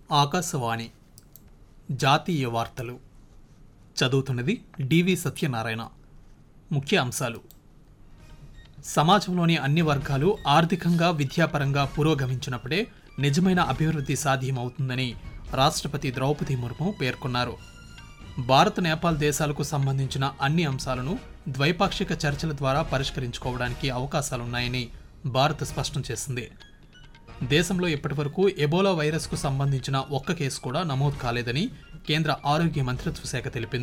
ఆకాశవాణి జాతీయ వార్తలు చదువుతున్నది డివి సత్యనారాయణ ముఖ్య అంశాలు సమాజంలోని అన్ని వర్గాలు ఆర్థికంగా విద్యాపరంగా పురోగమించినప్పుడే నిజమైన అభివృద్ధి సాధ్యమవుతుందని రాష్ట్రపతి ద్రౌపది ముర్ము పేర్కొన్నారు భారత్ నేపాల్ దేశాలకు సంబంధించిన అన్ని అంశాలను ద్వైపాక్షిక చర్చల ద్వారా పరిష్కరించుకోవడానికి అవకాశాలున్నాయని భారత్ స్పష్టం చేసింది దేశంలో ఇప్పటివరకు ఎబోలా వైరస్కు సంబంధించిన ఒక్క కేసు కూడా నమోదు కాలేదని కేంద్ర ఆరోగ్య మంత్రిత్వ శాఖ తెలిపింది